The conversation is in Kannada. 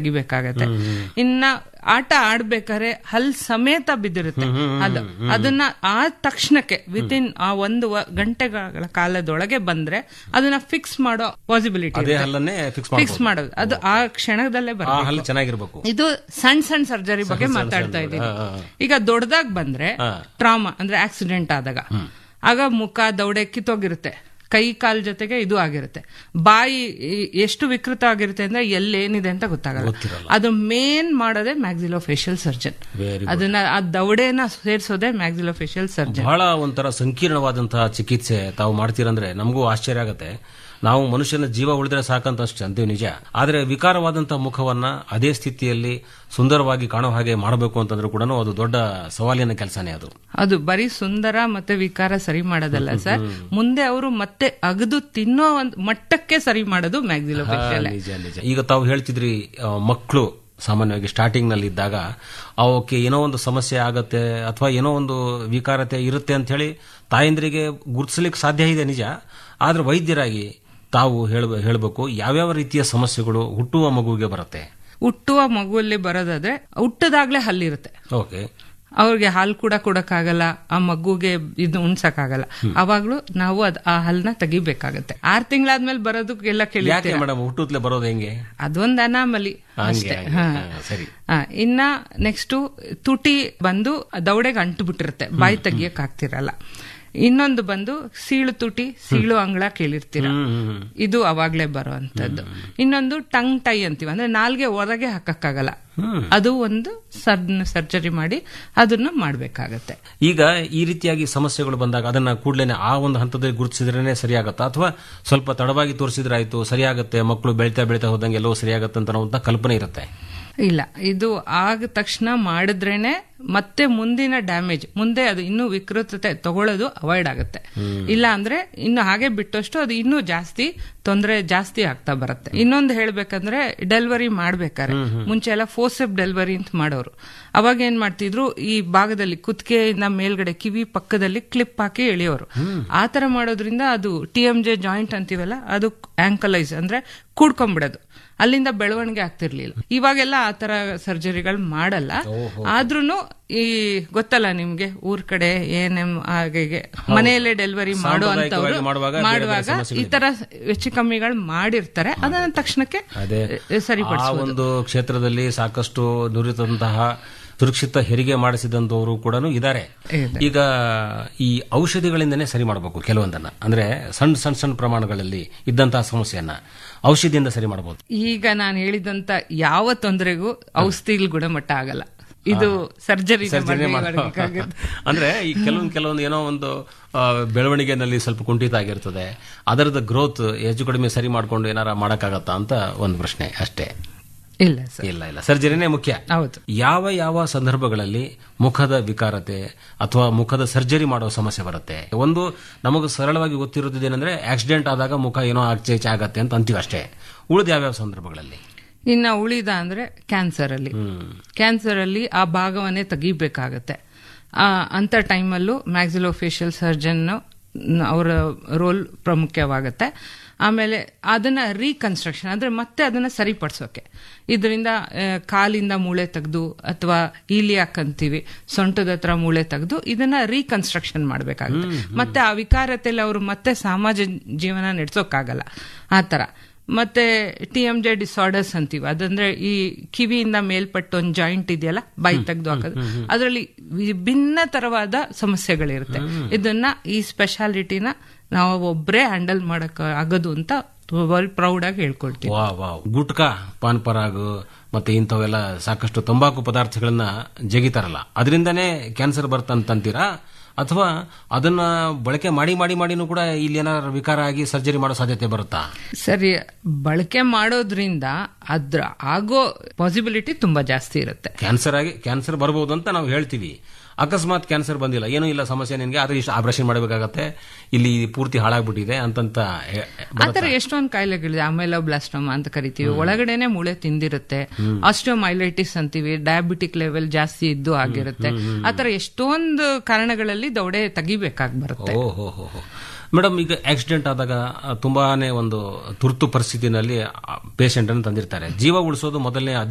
ತೆಗಿಬೇಕಾಗತ್ತೆ ಇನ್ನ ಆಟ ಆಡ್ಬೇಕಾದ್ರೆ ಹಲ್ ಸಮೇತ ಬಿದ್ದಿರುತ್ತೆ ಅದು ಅದನ್ನ ಆ ತಕ್ಷಣಕ್ಕೆ ವಿತಿನ್ ಆ ಒಂದು ವ- ಗಂಟೆಗಳ ಕಾಲದೊಳಗೆ ಬಂದ್ರೆ ಅದನ್ನ ಫಿಕ್ಸ್ ಮಾಡೋ ಪಾಸಿಬಿಲಿಟಿ ಅದೇ ಹಲ್ಲನ್ನೇ ಫಿಕ್ಸ್ ಫಿಕ್ಸ್ ಮಾಡೋದು ಅದು ಆ ಕ್ಷಣದಲ್ಲೇ ಆ ಬರುತ್ತೆ ಹಲ್ಲು ಚೆನ್ನಾಗಿರ್ಬೇಕು ಇದು ಸಣ್ಣ ಸಣ್ಣ ಸರ್ಜರಿ ಬಗ್ಗೆ ಮಾತಾಡ್ತಾ ಇದ್ದೀನಿ ಈಗ ದೊಡ್ಡದಾಗ್ ಬಂದ್ರೆ ಟ್ರಾಮಾ ಅಂದ್ರೆ ಆಕ್ಸಿಡೆಂಟ್ ಆದಾಗ ಆಗ ಮುಖ ದೌಡೆ ಕಿತ್ತೋಗಿರುತ್ತೆ ಕೈ ಕಾಲ್ ಜೊತೆಗೆ ಇದು ಆಗಿರುತ್ತೆ ಬಾಯಿ ಈ- ಎಷ್ಟು ವಿಕೃತ ಆಗಿರುತ್ತೆ ಅಂದ್ರೆ ಎಲ್ಲೇನಿದೆ ಅಂತ ಗೊತ್ತಾಗಲ್ಲ ಅದು ಮೇನ್ ಮಾಡೋದೇ ಮ್ಯಾಕ್ಸಿಲೋಫೇಶಿಯಲ್ ಸರ್ಜನ್ Very ಅದನ್ನ ಆ ದೌಡೆನ ಸೇರಿಸೋದೇ ಮ್ಯಾಕ್ಸಿಲೋಫೇಶಿಯಲ್ ಸರ್ಜನ್ ಬಹಳ ಒಂಥರ ಸಂಕೀರ್ಣವಾದಂತಹ ಚಿಕಿತ್ಸೆ ತಾವು ಮಾಡ್ತೀರಂದ್ರೆ ನಮಗೂ ಆಶ್ಚರ್ಯ ಆಗತ್ತೆ ನಾವು ಮನುಷ್ಯನ ಜೀವ ಉಳಿದ್ರೆ ಸಾಕಂತ ಅಷ್ಟು ಅಂತೀವಿ ನಿಜ ಆದ್ರೆ ವಿಕಾರವಾದಂತಹ ಮುಖವನ್ನ ಅದೇ ಸ್ಥಿತಿಯಲ್ಲಿ ಸುಂದರವಾಗಿ ಕಾಣೋ ಹಾಗೆ ಮಾಡಬೇಕು ಅಂತಂದ್ರೂ ಕೂಡ ಅದು ದೊಡ್ಡ ಸವಾಲಿನ ಕೆಲಸನೇ ಅದು ಅದು ಬರೀ ಸುಂದರ ಮತ್ತೆ ವಿಕಾರ ಸರಿ ಮಾಡೋದಲ್ಲ ಸರ್ ಮುಂದೆ ಅವರು ಮತ್ತೆ ಅಗದು ತಿನ್ನೋ ಒಂದು ಮಟ್ಟಕ್ಕೆ ಸರಿ ಮಾಡೋದು ಮ್ಯಾಕ್ಸಿಲೋಫೇಶಿಯಲ್ ನಿಜ ನಿಜ ಈಗ ತಾವು ಹೇಳ್ತಿದ್ರಿ ಮಕ್ಕಳು ಸಾಮಾನ್ಯವಾಗಿ ಸ್ಟಾರ್ಟಿಂಗ್ ನಲ್ಲಿ ಇದ್ದಾಗ ಅವಕ್ಕೆ ಏನೋ ಒಂದು ಸಮಸ್ಯೆ ಆಗತ್ತೆ ಅಥವಾ ಏನೋ ಒಂದು ವಿಕಾರತೆ ಇರುತ್ತೆ ಅಂತ ಹೇಳಿ ತಾಯಂದ್ರಿಗೆ ಗುರುತಿಸ್ಲಿಕ್ಕೆ ಸಾಧ್ಯ ಇದೆ ನಿಜ ಆದ್ರೆ ವೈದ್ಯರಾಗಿ ತಾವು ಹೇಳ ಹೇಳಬೇಕು ಯಾವ್ಯಾವ ರೀತಿಯ ಸಮಸ್ಯೆಗಳು ಹುಟ್ಟುವ ಮಗುವಿಗೆ ಬರುತ್ತೆ ಹುಟ್ಟುವ ಮಗುವಲ್ಲಿ ಬರೋದಾದ್ರೆ ಹುಟ್ಟದಾಗ್ಲೇ ಹಲ್ಲಿರುತ್ತೆ ಓಕೆ ಅವ್ರಿಗೆ ಹಾಲು ಕೂಡ ಕೊಡಕ್ಕಾಗಲ್ಲ ಆ ಮಗುಗೆ ಇದು ಉಣ್ಸಕ್ಕಾಗಲ್ಲ ಅವಾಗ್ಲೂ ನಾವು ಅದ್ ಆ ಹಲ್ನ ತೆಗಿಬೇಕಾಗತ್ತೆ ಆರ್ ತಿಂಗಳಾದ್ಮೇಲೆ ಬರೋದಕ್ಕೆಲ್ಲ ಕೇಳಿ ಯಾಕೆ ಮೇಡಮ್ ಹುಟ್ಟುತ್ತಲೇ ಬರೋದು ಹೆಂಗೆ ಅದೊಂದು ಅನಾಮಲಿ ಹಂಗೆ ಅಷ್ಟೇ ಹಂಗೆ. ಹಾ. ಹಾ, ಸರಿ ಆ, ಇನ್ನ ನೆಕ್ಸ್ಟ್ ತುಟಿ ಬಂದು ದೌಡೆಗೆ ಅಂಟು ಬಿಟ್ಟಿರುತ್ತೆ ಬಾಯಿ ತೆಗಿಯಕ್ ಆಗ್ತಿರಲ್ಲ ಇನ್ನೊಂದು ಬಂದು ಸೀಳು ತುಟಿ ಸೀಳು ಅಂಗಳ ಕೇಳಿರ್ತೀರ ಇದು ಅವಾಗ್ಲೇ ಬರುವಂತದ್ದು ಇನ್ನೊಂದು ಟಂಗ್ ಟೈ ಅಂತೀವಿ ಅಂದ್ರೆ ನಾಲ್ಗೆ ಹೊರಗೆ ಹಾಕಕ್ಕಾಗಲ್ಲ ಅದು ಒಂದು ಸರ್ಜರಿ ಮಾಡಿ ಅದನ್ನ ಮಾಡ್ಬೇಕಾಗತ್ತೆ ಈಗ ಈ ರೀತಿಯಾಗಿ ಸಮಸ್ಯೆಗಳು ಬಂದಾಗ ಅದನ್ನ ಕೂಡಲೇ ಆ ಒಂದು ಹಂತದಲ್ಲಿ ಗುರುತಿಸಿದ್ರೇನೆ ಸರಿಯಾಗತ್ತಾ ಅಥವಾ ಸ್ವಲ್ಪ ತಡವಾಗಿ ತೋರಿಸಿದ್ರೆ ಆಯ್ತು ಸರಿಯಾಗತ್ತೆ ಮಕ್ಕಳು ಬೆಳಿತಾ ಬೆಳಿತಾ ಹೋದಂಗೆ ಎಲ್ಲವೂ ಸರಿಯಾಗತ್ತೆ ಅಂತ ಅನ್ನೋ ಕಲ್ಪನೆ ಇರುತ್ತೆ ಇಲ್ಲ ಇದು ಆದ ತಕ್ಷಣ ಮಾಡಿದ್ರೇನೆ ಮತ್ತೆ ಮುಂದಿನ ಡ್ಯಾಮೇಜ್ ಮುಂದೆ ಅದು ಇನ್ನೂ ವಿಕೃತತೆ ತಗೊಳ್ಳೋದು ಅವಾಯ್ಡ್ ಆಗುತ್ತೆ ಇಲ್ಲ ಅಂದ್ರೆ ಇನ್ನು ಹಾಗೆ ಬಿಟ್ಟಷ್ಟು ಅದು ಇನ್ನೂ ಜಾಸ್ತಿ ತೊಂದರೆ ಜಾಸ್ತಿ ಆಗ್ತಾ ಬರುತ್ತೆ ಇನ್ನೊಂದು ಹೇಳ್ಬೇಕಂದ್ರೆ ಡೆಲಿವರಿ ಮಾಡ್ಬೇಕಾರೆ ಮುಂಚೆ ಎಲ್ಲ ಫೋರ್ಸೆಪ್ ಡೆಲಿವರಿ ಅಂತ ಮಾಡೋರು ಅವಾಗ ಏನ್ ಮಾಡ್ತಿದ್ರು ಈ ಭಾಗದಲ್ಲಿ ಕುತ್ತಿಗೆಯಿಂದ ಮೇಲ್ಗಡೆ ಕಿವಿ ಪಕ್ಕದಲ್ಲಿ ಕ್ಲಿಪ್ ಹಾಕಿ ಎಳೆಯೋರು ಆ ತರ ಮಾಡೋದ್ರಿಂದ ಅದು ಟಿ ಎಂ ಜೆ ಜಾಯಿಂಟ್ ಅಂತೀವಲ್ಲ ಅದು ಆಂಕಲೈಸ್ ಅಂದ್ರೆ ಕೂಡ್ಕೊಂಡ್ಬಿಡೋದು ಅಲ್ಲಿಂದ ಬೆಳವಣಿಗೆ ಆಗ್ತಿರ್ಲಿಲ್ಲ ಇವಾಗೆಲ್ಲ ಆ ತರ ಸರ್ಜರಿಗಳು ಮಾಡಲ್ಲ ಆದ್ರೂನು ಈ ಗೊತ್ತಲ್ಲ ನಿಮ್ಗೆ ಊರ್ ಕಡೆ ಎನ್ ಎಂ ಹಾಗೆ ಮನೆಯಲ್ಲೇ ಡೆಲಿವರಿ ಮಾಡುವಂತವ್ರು ಸಾಂಪ್ರದಾಯಿಕವಾಗಿ ಮಾಡುವಾಗ ಬೇರೆ ಬೇರೆ ಮಾಡುವಾಗ ಸಮಸ್ಯೆಗಳಿದೆ. ಈ ತರ ಹೆಚ್ಚು ಕಮ್ಮಿಗಳು ಮಾಡಿರ್ತಾರೆ ಅದನ್ನ ತಕ್ಷಣಕ್ಕೆ ಅದೇ ಆ ಸರಿಪಡಿಸಬಹುದು ಒಂದು ಕ್ಷೇತ್ರದಲ್ಲಿ ಸಾಕಷ್ಟು ನುರಿತಂತಹ ಸುರಕ್ಷಿತ ಹೆರಿಗೆ ಮಾಡಿಸಿದಂತವರು ಕೂಡ ಇದ್ದಾರೆ ಇದೆ. ಈಗ ಈ ಔಷಧಿಗಳಿಂದನೇ ಸರಿ ಮಾಡಬೇಕು ಕೆಲವೊಂದನ್ನ ಅಂದ್ರೆ ಸಣ್ಣ ಸಣ್ಣ ಸಣ್ಣ ಪ್ರಮಾಣಗಳಲ್ಲಿ ಇದ್ದಂತಹ ಸಮಸ್ಯೆಯನ್ನ ಔಷಧಿಯಿಂದ ಸರಿ ಮಾಡಬಹುದು ಈಗ ನಾನು ಹೇಳಿದಂತ ಯಾವ ತೊಂದರೆಗೂ ಔಷಧಿಲ್ ಗುಣಮಟ್ಟ ಆಗಲ್ಲ ಇದು ಸರ್ಜರಿ ಸರ್ಜರಿ ಅಂದ್ರೆ ಈ ಕೆಲವೊಂದು ಕೆಲವೊಂದು ಏನೋ ಒಂದು ಆ, ಬೆಳವಣಿಗೆನಲ್ಲಿ ಸ್ವಲ್ಪ ಕುಂಠಿತ ಆಗಿರ್ತದೆ ಅದರದ ಗ್ರೋತ್ ಹೆಚ್ಚು ಕಡಿಮೆ ಸರಿ ಮಾಡ್ಕೊಂಡು ಏನಾರ ಮಾಡಕ್ಕಾಗತ್ತಾ ಅಂತ ಒಂದು ಪ್ರಶ್ನೆ ಅಷ್ಟೇ ಇಲ್ಲ ಸರ್ ಇಲ್ಲ ಇಲ್ಲ ಸರ್ಜರಿನೇ ಮುಖ್ಯ ಹೌದು ಯಾವ ಯಾವ ಸಂದರ್ಭಗಳಲ್ಲಿ ಮುಖದ ವಿಕಾರತೆ ಅಥವಾ ಮುಖದ ಸರ್ಜರಿ ಮಾಡೋ ಸಮಸ್ಯೆ ಬರುತ್ತೆ ಒಂದು ನಮಗೆ ಸರಳವಾಗಿ ಗೊತ್ತಿರೋದೇನೆಂದ್ರೆ ಆಕ್ಸಿಡೆಂಟ್ ಆದಾಗ ಮುಖ ಏನೋ ಆಚೆ ಈಚೆ ಆಗತ್ತೆ ಅಂತ ಅಂತೀವಿ ಅಷ್ಟೇ ಉಳಿದ ಯಾವ್ಯಾವ ಸಂದರ್ಭಗಳಲ್ಲಿ ಇನ್ನ ಉಳಿದ ಅಂದ್ರೆ ಕ್ಯಾನ್ಸರ್ ಅಲ್ಲಿ ಕ್ಯಾನ್ಸರ್ ಅಲ್ಲಿ ಆ ಭಾಗವನ್ನೇ ತೆಗಿಬೇಕಾಗತ್ತೆ ಆ ಅಂತ ಟೈಮಲ್ಲೂ ಮ್ಯಾಕ್ಸಿಲೋಫೇಶಿಯಲ್ ಸರ್ಜನ್ ಅವರ ರೋಲ್ ಪ್ರಮುಖವಾಗುತ್ತೆ ಆಮೇಲೆ ಅದನ್ನ ರೀಕನ್ಸ್ಟ್ರಕ್ಷನ್ ಅಂದ್ರೆ ಮತ್ತೆ ಅದನ್ನ ಸರಿಪಡಿಸೋಕೆ ಇದರಿಂದ ಆ, ಕಾಲಿಂದ ಮೂಳೆ ತೆಗೆದು ಅಥವಾ ಈಲಿಯಾಕ್ ಅಂತೀವಿ ಸೊಂಟದ ಹತ್ರ ಮೂಳೆ ತೆಗೆದು ಇದನ್ನ ರೀಕನ್ಸ್ಟ್ರಕ್ಷನ್ ಮಾಡಬೇಕಾಗುತ್ತೆ ಮತ್ತೆ ಆ ವಿಕಾರತೆಯಲ್ಲಿ ಅವರು ಮತ್ತೆ ಸಮಾಜ ಜೀವನ ನಡೆಸೋಕ್ಕಾಗಲ್ಲ ಆ ತರ ಮತ್ತೆ ಟಿ ಎಂ ಜೆ ಡಿಸಾರ್ಡರ್ಸ್ ಅಂತೀವಿ ಅದಂದ್ರೆ ಈ ಕಿವಿಯಿಂದ ಮೇಲ್ಪಟ್ಟು ಒಂದು ಜಾಯಿಂಟ್ ಇದೆಯಲ್ಲ ಬಾಯಿ ತೆಗೆದು ಹಾಕೋದು ಅದರಲ್ಲಿ ವಿಭಿನ್ನ ತರವಾದ ಸಮಸ್ಯೆಗಳಿರುತ್ತೆ ಇದನ್ನ ಈ ಸ್ಪೆಷಾಲಿಟಿನ ನಾವು ಒಬ್ಬರೇ ಹ್ಯಾಂಡಲ್ ಮಾಡಕ್ ಆಗೋದು ಅಂತ ವೆರಿ ಪ್ರೌಡ್ ಆಗಿ ಹೇಳ್ಕೊಳ್ತೀವಿ ವಾ ವಾ ಗುಟ್ಕಾ ಪಾನ್ ಪರಾಗ್ ಮತ್ತೆ ಇಂಥವೆಲ್ಲ ಸಾಕಷ್ಟು ತಂಬಾಕು ಪದಾರ್ಥಗಳನ್ನ ಜಗಿತಾರಲ್ಲ ಅದರಿಂದನೇ ಕ್ಯಾನ್ಸರ್ ಬರ್ತಂತೀರಾ ಅಥವಾ ಅದನ್ನ ಬಳಕೆ ಮಾಡಿ ಮಾಡಿ ಮಾಡಿನೂ ಕೂಡ ಇಲ್ಲಿ ಏನಾದ್ರು ವಿಕಾರ ಆಗಿ ಸರ್ಜರಿ ಮಾಡೋ ಸಾಧ್ಯತೆ ಬರುತ್ತಾ ಸರಿ ಬಳಕೆ ಮಾಡೋದ್ರಿಂದ ಅದ್ರ ಆಗೋ ಪಾಸಿಬಿಲಿಟಿ ತುಂಬಾ ಜಾಸ್ತಿ ಇರುತ್ತೆ ಕ್ಯಾನ್ಸರ್ ಆಗಿ ಕ್ಯಾನ್ಸರ್ ಬರಬಹುದು ಅಂತ ನಾವು ಹೇಳ್ತೀವಿ ಅಕಸ್ಮಾತ್ ಕ್ಯಾನ್ಸರ್ ಬಂದಿಲ್ಲ ಏನೂ ಇಲ್ಲ ಸಮಸ್ಯೆ ನಿನ್ಗೆ ಆದ್ರೆ ಇಷ್ಟು ಆಪರೇಷನ್ ಮಾಡಬೇಕಾಗತ್ತೆ ಇಲ್ಲಿ ಪೂರ್ತಿ ಹಾಳಾಗ್ಬಿಟ್ಟಿದೆ ಅಂತಂತ ಹೇ- ಆತರ ಎಷ್ಟೊಂದು ಕಾಯಿಲೆಗಳಿದೆ ಆಮೇಲೆ ಬ್ಲಾಸ್ಟೋಮಾ ಅಂತ ಕರಿತೀವಿ ಒಳಗಡೆನೆ ಮೂಳೆ ತಿಂದಿರುತ್ತೆ ಆಸ್ಟೋಮೈಲೈಟಿಸ್ ಅಂತೀವಿ ಡಯಾಬಿಟಿಕ್ ಲೆವೆಲ್ ಜಾಸ್ತಿ ಇದ್ದು ಆಗಿರುತ್ತೆ ಆತರ ಎಷ್ಟೊಂದು ಕಾರಣಗಳಲ್ಲಿ ದೌಡೆ ತೆಗಿಬೇಕಾಗಿ ಬರುತ್ತೆ ಓಹೋ ಹೋ ಹೋ ಮೇಡಮ್ ಈಗ ಆಕ್ಸಿಡೆಂಟ್ ಆದಾಗ ಆ, ತುಂಬಾನೇ ಒಂದು ತುರ್ತು ಪರಿಸ್ಥಿತಿನಲ್ಲಿ ಪೇಷಂಟ್ ಅನ್ನು ತಂದಿರ್ತಾರೆ ಜೀವ ಉಳಿಸೋದು ಮೊದಲನೇ